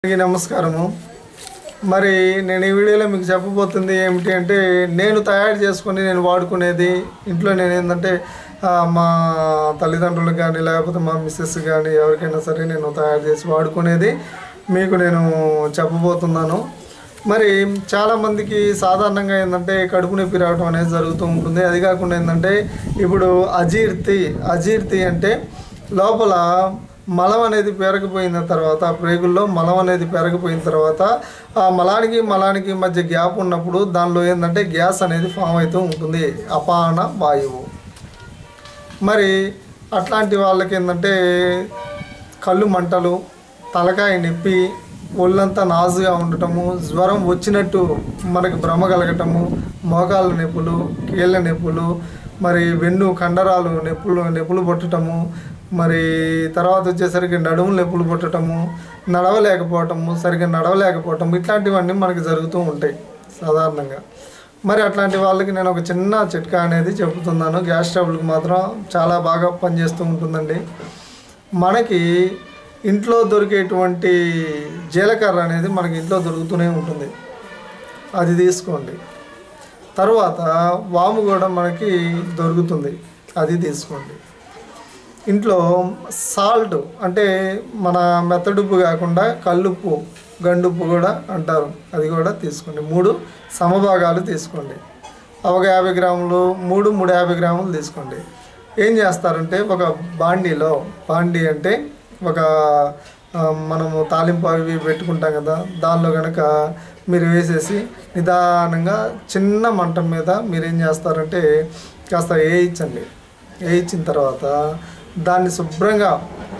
అందరికీ నమస్కారము మరి నేను ఈ వీడియోలో మీకు చెప్పబోతుంది ఏమిటి అంటే నేను తయారు చేసుకొని నేను వాడుకునేది ఇంట్లో నేను ఏంటంటే ఆ, మా తల్లిదండ్రులకు కానీ లేకపోతే మా మిస్సెస్ కానీ ఎవరికైనా సరే నేను తయారు చేసి వాడుకునేది మీకు నేను చెప్పబోతున్నాను మరి చాలామందికి సాధారణంగా ఏంటంటే కడుపు నొప్పి రావడం అనేది జరుగుతూ ఉంటుంది అది కాకుండా ఏంటంటే ఇప్పుడు అజీర్తి అజీర్తి అంటే లోపల మలం అనేది పెరగిపోయిన తర్వాత ప్రేగుల్లో మలం అనేది పెరగిపోయిన తర్వాత ఆ మలానికి మలానికి మధ్య గ్యాప్ ఉన్నప్పుడు దానిలో ఏంటంటే గ్యాస్ అనేది ఫామ్ అవుతూ ఉంటుంది అపాన వాయువు మరి అట్లాంటి వాళ్ళకి ఏంటంటే కళ్ళు మంటలు తలకాయ నొప్పి ఒళ్ళంతా నాజుగా ఉండటము జ్వరం వచ్చినట్టు మనకి భ్రమ కలగటము మోకాళ్ళ నొప్పులు కీళ్ళ నొప్పులు మరి వెన్ను కండరాలు నొప్పులు నొప్పులు పుట్టటము మరి తర్వాత వచ్చేసరికి నడుము నొప్పులు పుట్టటము నడవలేకపోవటము సరిగ్గా నడవలేకపోవటం ఇట్లాంటివన్నీ మనకి జరుగుతూ ఉంటాయి సాధారణంగా మరి అట్లాంటి వాళ్ళకి నేను ఒక చిన్న చిట్కా అనేది చెబుతున్నాను గ్యాస్ ట్రబుల్కి మాత్రం చాలా బాగా పనిచేస్తూ ఉంటుందండి మనకి ఇంట్లో దొరికేటువంటి జీలకర్ర అనేది మనకి ఇంట్లో దొరుకుతూనే ఉంటుంది అది తీసుకోండి తర్వాత వాము కూడా మనకి దొరుకుతుంది అది తీసుకోండి ఇంట్లో సాల్ట్ అంటే మన మెత్తడుప్పు కాకుండా కల్లుప్పు గండుప్పు కూడా అంటారు అది కూడా తీసుకోండి మూడు సమభాగాలు తీసుకోండి ఒక యాభై గ్రాములు మూడు మూడు యాభై గ్రాములు తీసుకోండి ఏం చేస్తారంటే ఒక బాండీలో బాండీ అంటే ఒక ఆ, మనము తాలింపు అవి పెట్టుకుంటాం కదా దానిలో కనుక మీరు వేసేసి నిదానంగా చిన్న మంట మీద మీరు ఏం చేస్తారంటే కాస్త వేయించండి వేయించిన తర్వాత దాన్ని శుభ్రంగా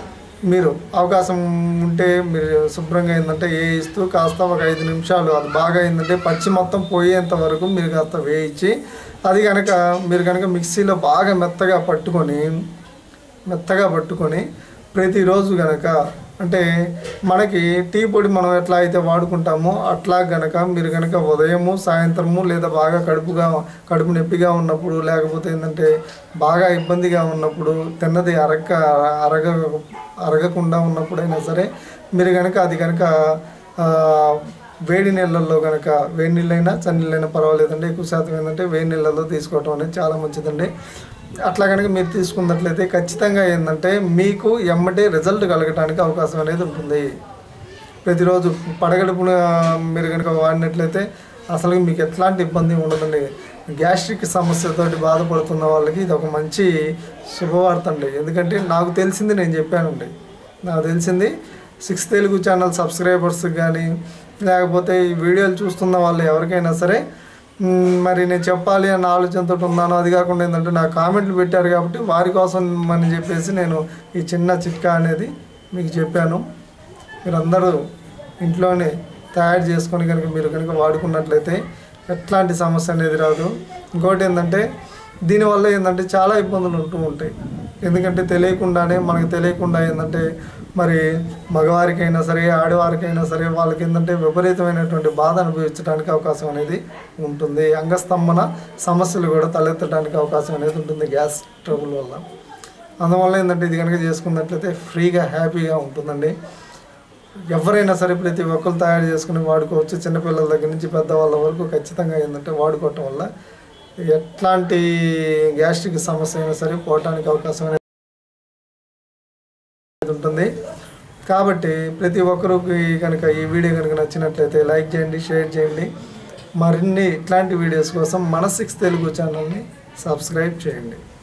మీరు అవకాశం ఉంటే మీరు శుభ్రంగా ఏంటంటే వేయిస్తూ కాస్త ఒక ఐదు నిమిషాలు అది బాగా ఏంటంటే పచ్చి మొత్తం పోయేంత వరకు మీరు కాస్త వేయించి అది కనుక మీరు కనుక మిక్సీలో బాగా మెత్తగా పట్టుకొని మెత్తగా పట్టుకొని ప్రతిరోజు గనక అంటే మనకి టీ పొడి మనం ఎట్లా అయితే వాడుకుంటామో అట్లా గనక మీరు గనక ఉదయము సాయంత్రము లేదా బాగా కడుపుగా కడుపు నొప్పిగా ఉన్నప్పుడు లేకపోతే ఏంటంటే బాగా ఇబ్బందిగా ఉన్నప్పుడు తిన్నది అరగ అరగ అరగకుండా ఉన్నప్పుడైనా సరే మీరు కనుక అది కనుక ఆ, వేడి నీళ్ళల్లో కనుక వేడి నీళ్ళైనా చన్నీళ్ళైనా పర్వాలేదండి ఎక్కువ శాతం ఏంటంటే వేడి నీళ్ళల్లో తీసుకోవటం అనేది చాలా మంచిదండి అట్లా కనుక మీరు తీసుకున్నట్లయితే ఖచ్చితంగా ఏంటంటే మీకు ఎమ్మటే రిజల్ట్ కలగటానికి అవకాశం అనేది ఉంటుంది ప్రతిరోజు పడగడుపున మీరు కనుక వాడినట్లయితే అసలు మీకు ఎట్లాంటి ఇబ్బంది ఉండదండి గ్యాస్ట్రిక్ సమస్యతోటి బాధపడుతున్న వాళ్ళకి ఇది ఒక మంచి శుభవార్త అండి ఎందుకంటే నాకు తెలిసింది నేను చెప్పానండి నాకు తెలిసింది సిక్స్ తెలుగు ఛానల్ సబ్స్క్రైబర్స్కి కానీ లేకపోతే ఈ వీడియోలు చూస్తున్న వాళ్ళు ఎవరికైనా సరే మ్, మరి నేను చెప్పాలి అన్న ఆలోచనతో ఉన్నాను అది కాకుండా ఏంటంటే నా కామెంట్లు పెట్టారు కాబట్టి వారి కోసం అని చెప్పేసి నేను ఈ చిన్న చిట్కా అనేది మీకు చెప్పాను మీరందరూ ఇంట్లోనే తయారు చేసుకొని కనుక మీరు కనుక వాడుకున్నట్లయితే ఎట్లాంటి సమస్య అనేది రాదు ఇంకోటి ఏంటంటే దీనివల్ల ఏంటంటే చాలా ఇబ్బందులు ఉంటూ ఉంటాయి ఎందుకంటే తెలియకుండానే మనకు తెలియకుండా ఏంటంటే మరి మగవారికైనా సరే ఆడవారికైనా సరే వాళ్ళకి ఏంటంటే విపరీతమైనటువంటి బాధ అనుభవించడానికి అవకాశం అనేది ఉంటుంది అంగస్తంభన సమస్యలు కూడా తలెత్తడానికి అవకాశం అనేది ఉంటుంది గ్యాస్ ట్రబుల్ వల్ల అందువల్ల ఏంటంటే ఇది కనుక చేసుకున్నట్లయితే ఫ్రీగా హ్యాపీగా ఉంటుందండి ఎవరైనా సరే ప్రతి ఒక్కరు తయారు చేసుకుని వాడుకోవచ్చు చిన్నపిల్లల దగ్గర నుంచి పెద్దవాళ్ళ వరకు ఖచ్చితంగా ఏంటంటే వాడుకోవటం వల్ల ఎట్లాంటి గ్యాస్ట్రిక్ సమస్య అయినా సరే పోవటానికి అవకాశం అనేది ఉంటుంది కాబట్టి ప్రతి ఒక్కరికి కనుక ఈ వీడియో కనుక నచ్చినట్లయితే లైక్ చేయండి షేర్ చేయండి మరిన్ని ఇట్లాంటి వీడియోస్ కోసం మన సిక్స్ తెలుగు ఛానల్ని సబ్స్క్రైబ్ చేయండి